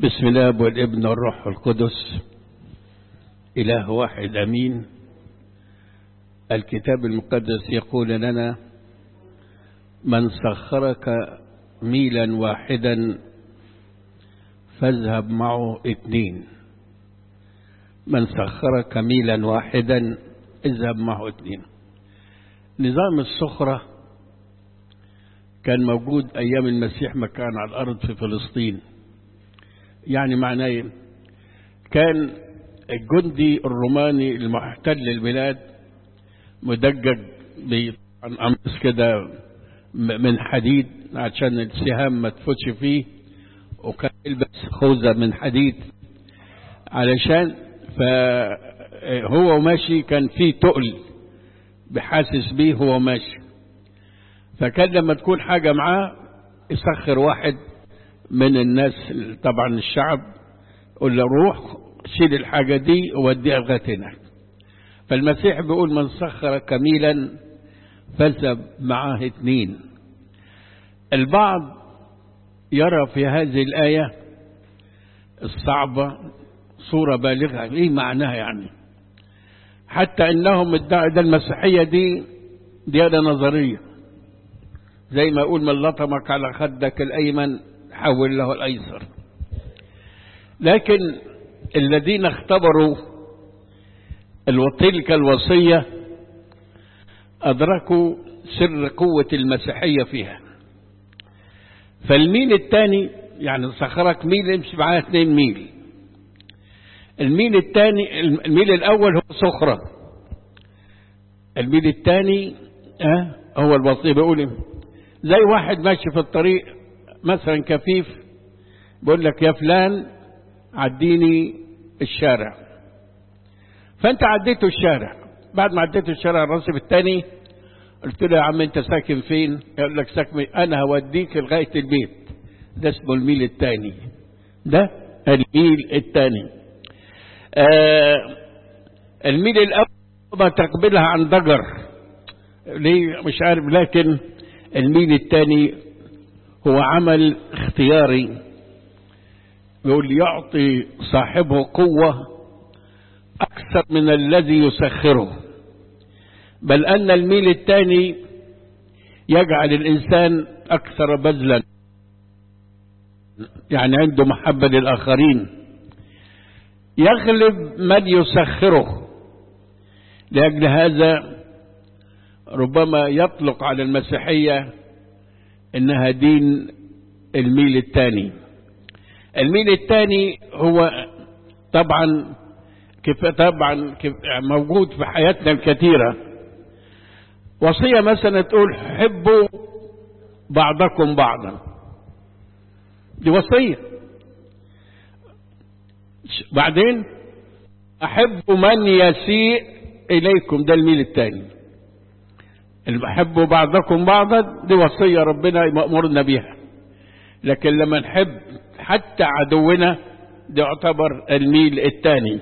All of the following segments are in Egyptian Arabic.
بسم الله والابن والروح القدس إله واحد أمين الكتاب المقدس يقول لنا من سخرك ميلا واحدا فاذهب معه اثنين من سخرك ميلا واحدا اذهب معه اثنين نظام السخرة كان موجود أيام المسيح ما كان على الأرض في فلسطين يعني معناه كان الجندي الروماني المحتل البلاد مدجج بأمس كده من حديد عشان السهام ما تفوتش فيه وكان يلبس خوذة من حديد علشان فهو ماشي كان فيه تقل بحاسس بيه هو ماشي فكان لما تكون حاجة معاه يسخر واحد من الناس طبعا الشعب يقول له روح شيل الحاجة دي ووديها لغاية هناك فالمسيح بيقول من سخر كميلا فاذهب معاه اثنين البعض يرى في هذه الآية الصعبة صورة بالغة ايه معناها يعني حتى انهم ادعوا ده المسيحية دي ديانة نظرية زي ما يقول من لطمك على خدك الأيمن حول له الأيسر لكن الذين اختبروا تلك الوصية أدركوا سر قوة المسيحية فيها فالميل الثاني يعني سخرك ميل يمشي معاه اثنين ميل الميل الثاني الميل الأول هو سخرة الميل الثاني أه هو الوصية بيقول زي واحد ماشي في الطريق مثلا كفيف بيقول لك يا فلان عديني الشارع فانت عديته الشارع بعد ما عديته الشارع الرصيف الثاني قلت له يا عم انت ساكن فين يقول لك ساكن انا هوديك لغايه البيت ده اسمه الميل الثاني ده الميل الثاني آه الميل الاول ما تقبلها عن ضجر ليه مش عارف لكن الميل الثاني هو عمل اختياري يقول يعطي صاحبه قوة أكثر من الذي يسخره بل أن الميل الثاني يجعل الإنسان أكثر بذلا يعني عنده محبة للآخرين يغلب من يسخره لأجل هذا ربما يطلق على المسيحية إنها دين الميل الثاني الميل الثاني هو طبعا كيف طبعا كيف موجود في حياتنا الكثيرة وصية مثلا تقول حبوا بعضكم بعضا دي وصية بعدين أحب من يسيء إليكم ده الميل الثاني احبوا بعضكم بعضا دي وصية ربنا يأمرنا بيها لكن لما نحب حتى عدونا ده يعتبر الميل الثاني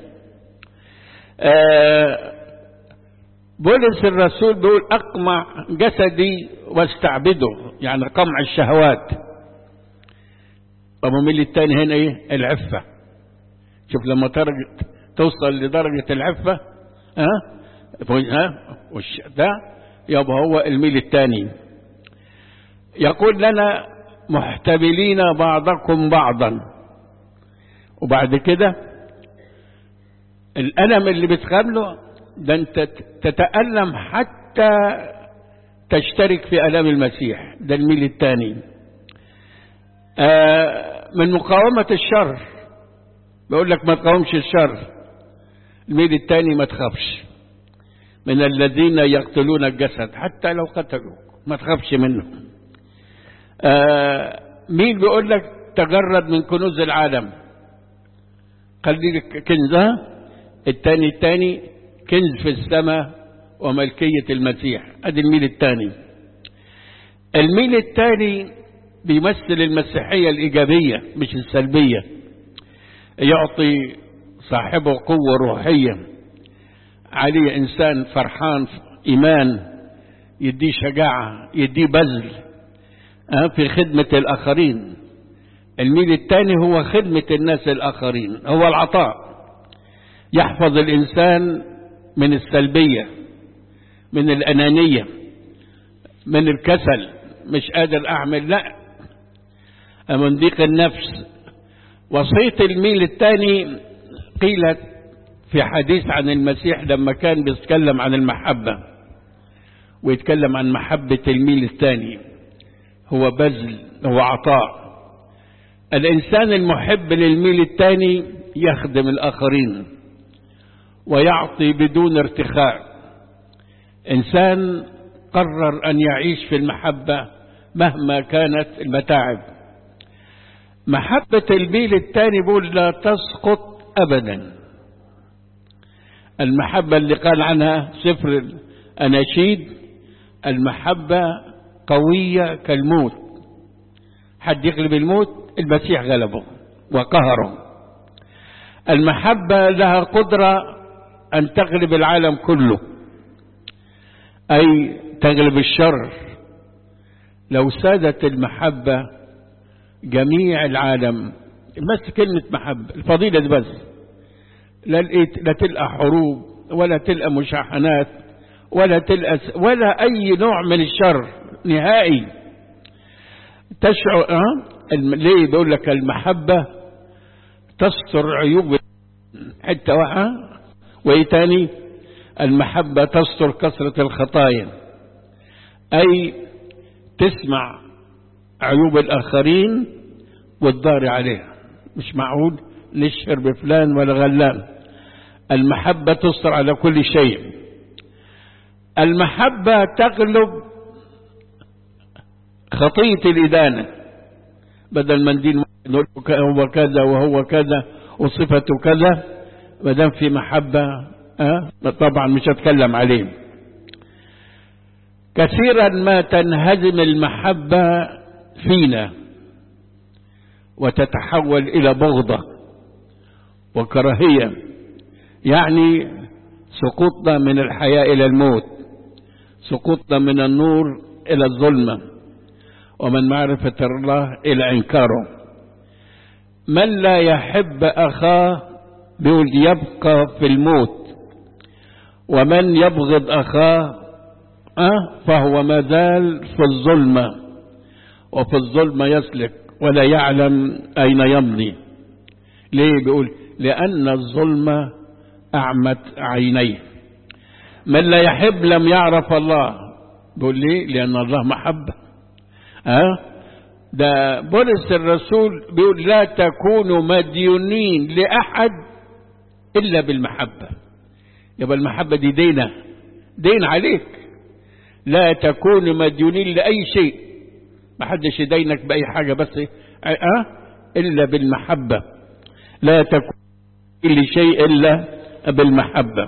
آه بولس الرسول بيقول اقمع جسدي واستعبده يعني قمع الشهوات طب الميل الثاني هنا ايه العفه شوف لما درجة توصل لدرجة العفة ها ها وش ده يبقى هو الميل الثاني يقول لنا محتملين بعضكم بعضا وبعد كده الألم اللي بتقابله ده انت تتألم حتى تشترك في ألم المسيح ده الميل الثاني آه من مقاومة الشر بقول لك ما تقاومش الشر الميل الثاني ما تخافش من الذين يقتلون الجسد حتى لو قتلوا ما تخافش منهم آه مين بيقول لك تجرد من كنوز العالم خليك كنزها الثاني الثاني كنز في السماء وملكية المسيح ادي الميل الثاني الميل الثاني بيمثل المسيحية الإيجابية مش السلبية يعطي صاحبه قوة روحية عليه إنسان فرحان إيمان يديه شجاعة يديه بذل في خدمة الآخرين الميل الثاني هو خدمة الناس الآخرين هو العطاء يحفظ الإنسان من السلبية من الأنانية من الكسل مش قادر أعمل لا من ضيق النفس وصية الميل الثاني قيلت في حديث عن المسيح لما كان بيتكلم عن المحبة ويتكلم عن محبة الميل الثاني هو بذل هو عطاء الإنسان المحب للميل الثاني يخدم الآخرين ويعطي بدون ارتخاء إنسان قرر أن يعيش في المحبة مهما كانت المتاعب محبة الميل الثاني بيقول لا تسقط أبدا المحبة اللي قال عنها سفر الأناشيد المحبة قوية كالموت حد يغلب الموت المسيح غلبه وقهره المحبة لها قدرة أن تغلب العالم كله أي تغلب الشر لو سادت المحبة جميع العالم بس كلمة محبة الفضيلة دي بس لا لقيت لا تلقى حروب ولا تلقى مشاحنات ولا تلقى ولا أي نوع من الشر نهائي تشعر أه؟ ليه بيقول لك المحبة تستر عيوب حتة واحدة وإيه تاني المحبة تستر كثرة الخطايا أي تسمع عيوب الآخرين وتضاري عليها مش معقول نشهر بفلان ولا غلان المحبة تستر على كل شيء المحبة تغلب خطية الإدانة بدل ما ندين نقول هو كذا وهو كذا وصفته كذا ما دام في محبة أه؟ طبعا مش هتكلم عليه كثيرا ما تنهزم المحبة فينا وتتحول إلى بغضة وكراهية يعني سقوطنا من الحياة إلى الموت سقوطنا من النور إلى الظلمة ومن معرفة الله إلى إنكاره من لا يحب أخاه بيقول يبقى في الموت ومن يبغض أخاه أه فهو ما زال في الظلمة وفي الظلمة يسلك ولا يعلم أين يمضي ليه بيقول لأن الظلمة أعمت عينيه من لا يحب لم يعرف الله بيقول ليه لأن الله محبة أه؟ ده بولس الرسول بيقول لا تكونوا مديونين لأحد إلا بالمحبة يبقى المحبة دي دينة دين عليك لا تكونوا مديونين لأي شيء ما حدش يدينك بأي حاجة بس أه؟ إلا بالمحبة لا تكون لشيء إلا بالمحبة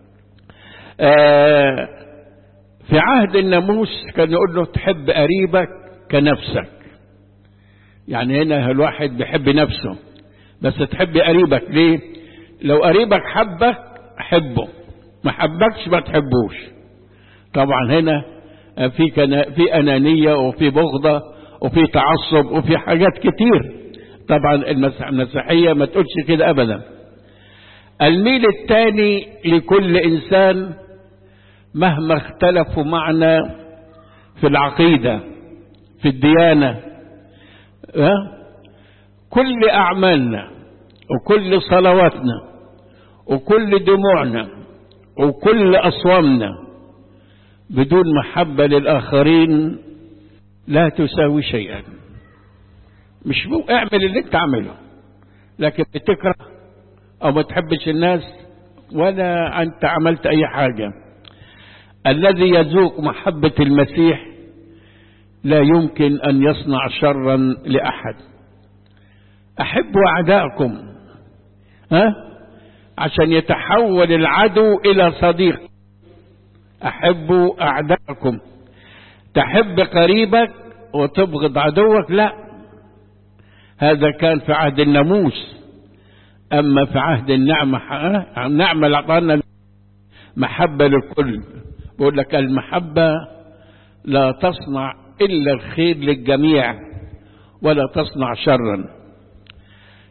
آه في عهد الناموس كان يقول له تحب قريبك كنفسك يعني هنا الواحد بيحب نفسه بس تحب قريبك ليه لو قريبك حبك حبه ما حبكش ما تحبوش طبعا هنا في كنا في أنانية وفي بغضة وفي تعصب وفي حاجات كتير طبعا المسيحية ما تقولش كده أبدا الميل الثاني لكل إنسان مهما اختلفوا معنا في العقيدة في الديانة أه؟ كل أعمالنا وكل صلواتنا وكل دموعنا وكل أصوامنا بدون محبة للآخرين لا تساوي شيئا مش مو اعمل اللي انت عمله لكن بتكره او ما تحبش الناس ولا انت عملت اي حاجة الذي يذوق محبة المسيح لا يمكن ان يصنع شرا لاحد احبوا اعدائكم ها عشان يتحول العدو الى صديق احبوا اعدائكم تحب قريبك وتبغض عدوك لا هذا كان في عهد الناموس أما في عهد النعمة النعمة اللي أعطانا محبة للكل بقول لك المحبة لا تصنع إلا الخير للجميع ولا تصنع شرا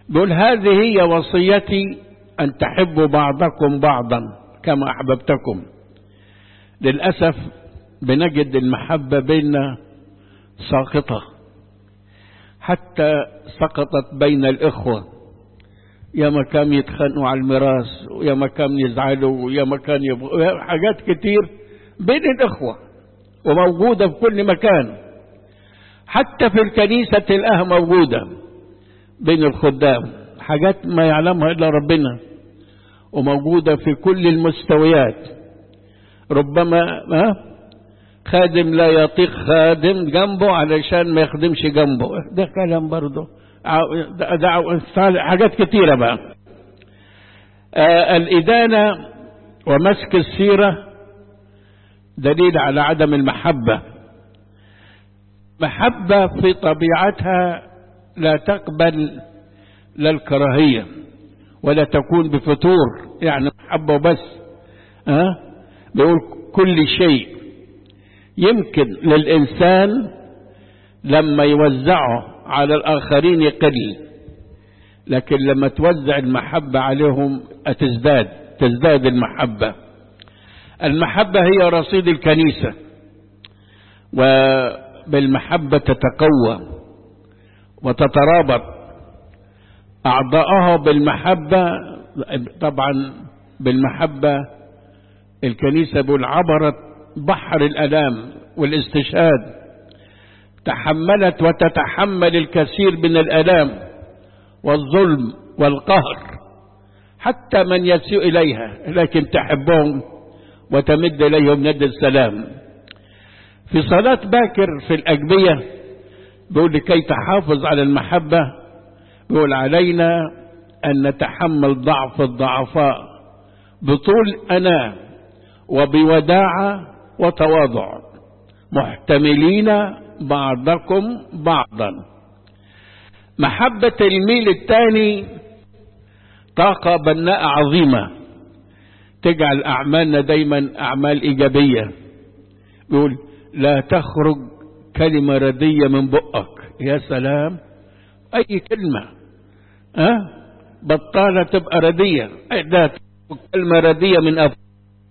بيقول هذه هي وصيتي أن تحبوا بعضكم بعضا كما أحببتكم للأسف بنجد المحبة بيننا ساقطة حتى سقطت بين الإخوة يا ما كان يتخانقوا على الميراث ويا ما كان يزعلوا ويا ما كان يبغوا حاجات كتير بين الإخوة وموجودة في كل مكان حتى في الكنيسة تلاقيها موجودة بين الخدام حاجات ما يعلمها إلا ربنا وموجودة في كل المستويات ربما ها خادم لا يطيق خادم جنبه علشان ما يخدمش جنبه ده كلام برضه ده, ده حاجات كتيرة بقى آه الإدانة ومسك السيرة دليل على عدم المحبة محبة في طبيعتها لا تقبل لا الكراهية ولا تكون بفتور يعني محبة وبس ها أه؟ بيقول كل شيء يمكن للإنسان لما يوزعه على الآخرين يقل لكن لما توزع المحبة عليهم تزداد تزداد المحبة المحبة هي رصيد الكنيسة وبالمحبة تتقوى وتترابط أعضاءها بالمحبة طبعا بالمحبة الكنيسة بيقول عبرت بحر الألام والاستشهاد تحملت وتتحمل الكثير من الألام والظلم والقهر حتى من يسيء إليها لكن تحبهم وتمد إليهم يد السلام في صلاة باكر في الأجبية بيقول لكي تحافظ على المحبة بيقول علينا أن نتحمل ضعف الضعفاء بطول أنا وبوداعة وتواضع محتملين بعضكم بعضا محبة الميل الثاني طاقة بناء عظيمة تجعل أعمالنا دايما أعمال إيجابية يقول لا تخرج كلمة ردية من بقك يا سلام أي كلمة أه؟ بطالة تبقى ردية لا كلمة ردية من أفضل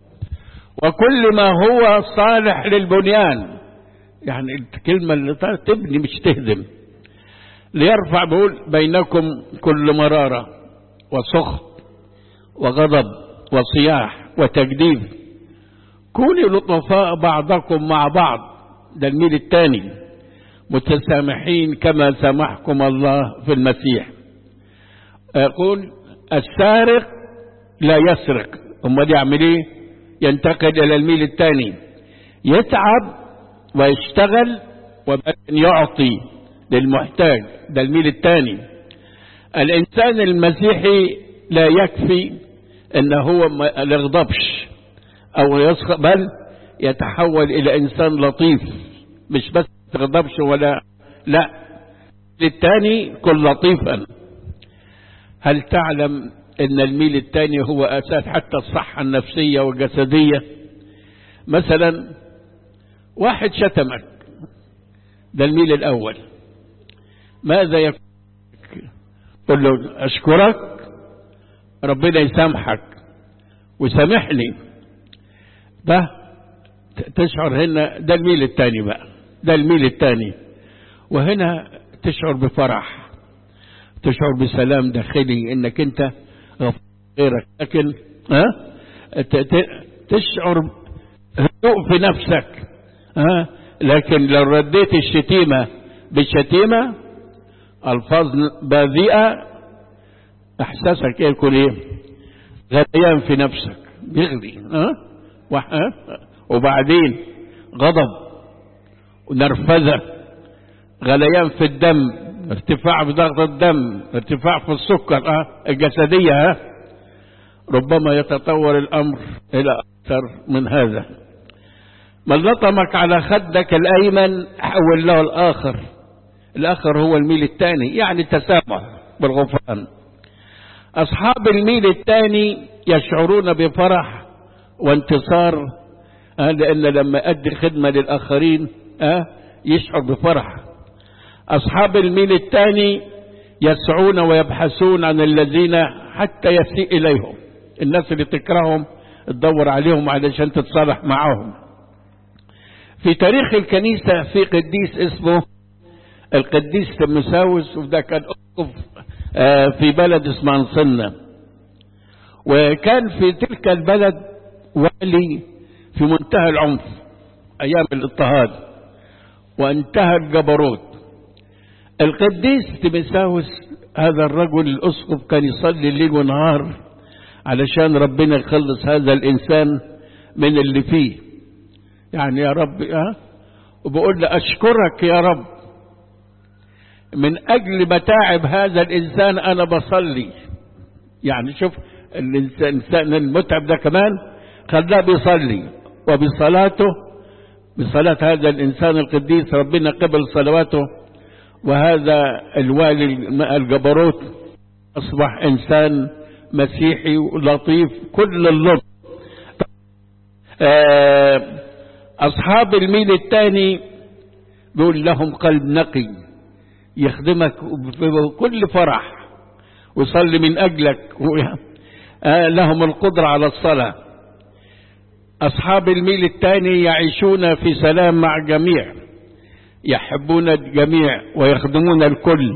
وكل ما هو صالح للبنيان يعني الكلمة اللي تبني مش تهدم ليرفع بقول بينكم كل مرارة وسخط وغضب وصياح وتجديد كونوا لطفاء بعضكم مع بعض ده الميل الثاني متسامحين كما سامحكم الله في المسيح يقول السارق لا يسرق امال يعمل ايه ينتقل الى الميل الثاني يتعب ويشتغل وبعدين يعطي للمحتاج ده الميل الثاني الانسان المسيحي لا يكفي ان هو ما يغضبش او يسخط بل يتحول الى انسان لطيف مش بس تغضبش ولا لا للثاني كن لطيفا هل تعلم ان الميل الثاني هو اساس حتى الصحة النفسية والجسدية مثلا واحد شتمك ده الميل الاول ماذا يقول قل له اشكرك ربنا يسامحك وسامحني ده تشعر هنا ده الميل الثاني بقى ده الميل الثاني وهنا تشعر بفرح تشعر بسلام داخلي انك انت غيرك لكن ها تشعر هدوء في نفسك ها لكن لو رديت الشتيمة بالشتيمة الفاظ بذيئة احساسك يكون ايه غليان في نفسك بيغلي ها وبعدين غضب ونرفزة غليان في الدم ارتفاع في ضغط الدم ارتفاع في السكر اه الجسدية ها ربما يتطور الأمر إلى أكثر من هذا من لطمك على خدك الأيمن حول له الآخر الآخر هو الميل الثاني يعني التسامح بالغفران أصحاب الميل الثاني يشعرون بفرح وانتصار آه لأن لما أدي خدمة للآخرين آه يشعر بفرح أصحاب الميل الثاني يسعون ويبحثون عن الذين حتى يسيء إليهم الناس اللي تكرههم تدور عليهم علشان تتصالح معهم في تاريخ الكنيسة في قديس اسمه القديس تمساوس وده كان أسقف في بلد اسمها انصنة وكان في تلك البلد والي في منتهى العنف أيام الاضطهاد وانتهى الجبروت القديس تيمساوس هذا الرجل الأسقف كان يصلي الليل ونهار علشان ربنا يخلص هذا الإنسان من اللي فيه يعني يا رب ها وبقول له أشكرك يا رب من أجل متاعب هذا الإنسان أنا بصلي يعني شوف الإنسان المتعب ده كمان خلاه بيصلي وبصلاته بصلاة هذا الإنسان القديس ربنا قبل صلواته وهذا الوالي الجبروت أصبح إنسان مسيحي ولطيف كل اللطف أصحاب الميل الثاني بيقول لهم قلب نقي يخدمك بكل فرح ويصلي من أجلك لهم القدرة على الصلاة أصحاب الميل الثاني يعيشون في سلام مع الجميع يحبون الجميع ويخدمون الكل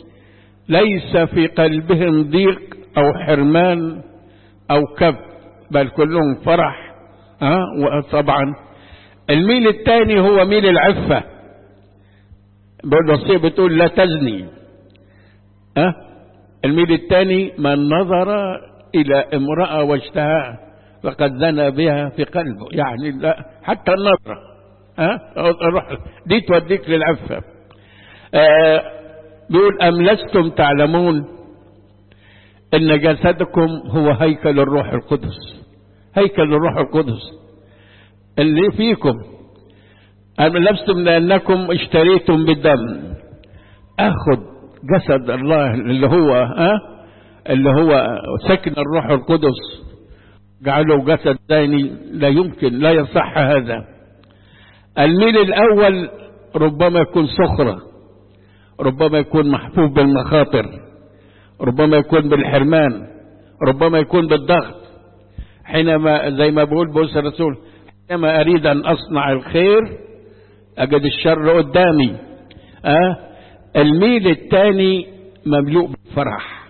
ليس في قلبهم ضيق أو حرمان أو كب بل كلهم فرح ها وطبعا الميل الثاني هو ميل العفة بالوصية بتقول لا تزني ها الميل الثاني من نظر إلى امرأة واشتهاها فقد زنى بها في قلبه يعني لا حتى النظرة ها روح دي توديك للعفة آه بيقول أم لستم تعلمون إن جسدكم هو هيكل الروح القدس هيكل الروح القدس اللي فيكم أم لستم لأنكم اشتريتم بالدم أخذ جسد الله اللي هو ها اللي هو سكن الروح القدس جعله جسد ثاني لا يمكن لا يصح هذا الميل الأول ربما يكون صخرة ربما يكون محفوف بالمخاطر ربما يكون بالحرمان ربما يكون بالضغط حينما زي ما بقول بولس الرسول حينما أريد أن أصنع الخير أجد الشر قدامي أه؟ الميل الثاني مملوء بالفرح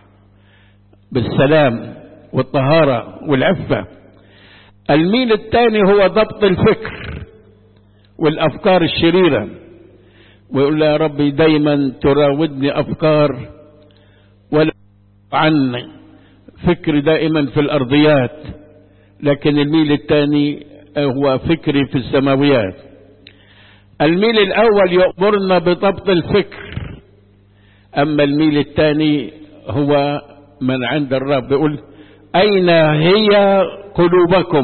بالسلام والطهارة والعفة الميل الثاني هو ضبط الفكر والأفكار الشريرة ويقول يا ربي دايما تراودني أفكار ولا عني فكري دائما في الأرضيات لكن الميل الثاني هو فكري في السماويات الميل الأول يأمرنا بضبط الفكر أما الميل الثاني هو من عند الرب يقول أين هي قلوبكم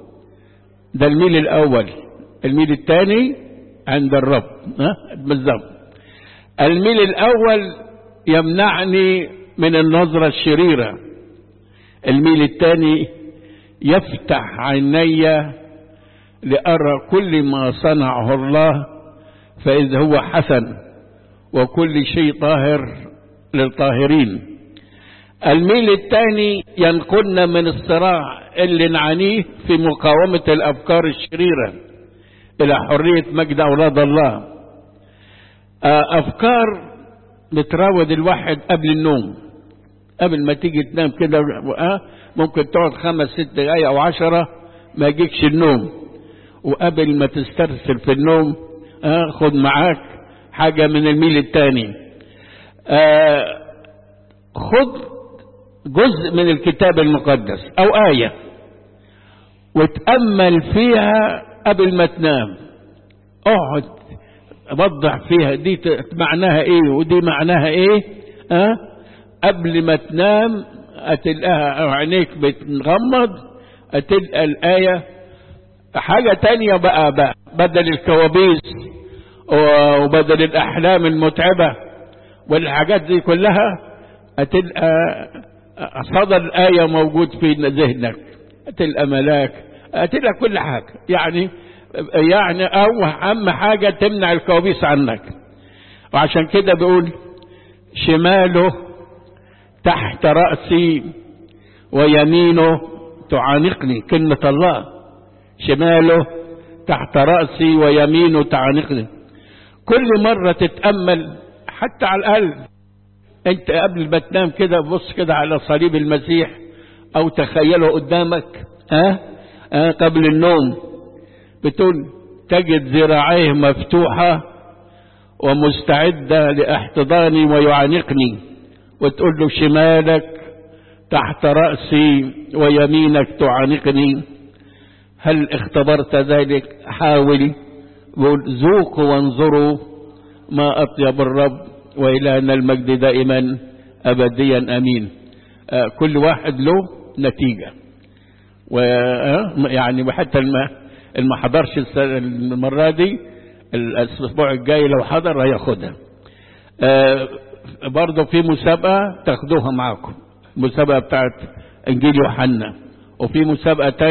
ده الميل الأول الميل الثاني عند الرب ها بالضبط الميل الأول يمنعني من النظرة الشريرة الميل الثاني يفتح عيني لأرى كل ما صنعه الله فإذا هو حسن وكل شيء طاهر للطاهرين الميل الثاني ينقلنا من الصراع اللي نعانيه في مقاومة الأفكار الشريرة إلى حرية مجد أولاد الله أفكار بتراود الواحد قبل النوم قبل ما تيجي تنام كده ممكن تقعد خمس ست دقايق أو عشرة ما يجيكش النوم وقبل ما تسترسل في النوم خد معاك حاجة من الميل الثاني خد جزء من الكتاب المقدس أو آية وتأمل فيها قبل ما تنام اقعد وضح فيها دي معناها ايه ودي معناها ايه أه؟ قبل ما تنام هتلقاها عينيك بتغمض هتلقى الآية حاجة تانية بقى, بقى بدل الكوابيس وبدل الأحلام المتعبة والحاجات دي كلها هتلقى صدى الآية موجود في ذهنك هتلقى ملاك هتلقى كل حاجة يعني يعني أو أهم حاجة تمنع الكوابيس عنك وعشان كده بيقول شماله تحت رأسي ويمينه تعانقني كلمة الله شماله تحت رأسي ويمينه تعانقني كل مرة تتأمل حتى على القلب انت قبل ما تنام كده بص كده على صليب المسيح او تخيله قدامك ها أه؟ أه قبل النوم بتقول تجد ذراعيه مفتوحة ومستعدة لاحتضاني ويعانقني وتقول له شمالك تحت رأسي ويمينك تعانقني هل اختبرت ذلك حاول ذوقوا وانظروا ما أطيب الرب وإلهنا المجد دائما أبديا أمين آه كل واحد له نتيجة ويعني وحتى الما ما حضرش المرة دي الأسبوع الجاي لو حضر هياخدها آه برضه في مسابقة تاخدوها معاكم مسابقة بتاعت إنجيل يوحنا وفي مسابقة تانية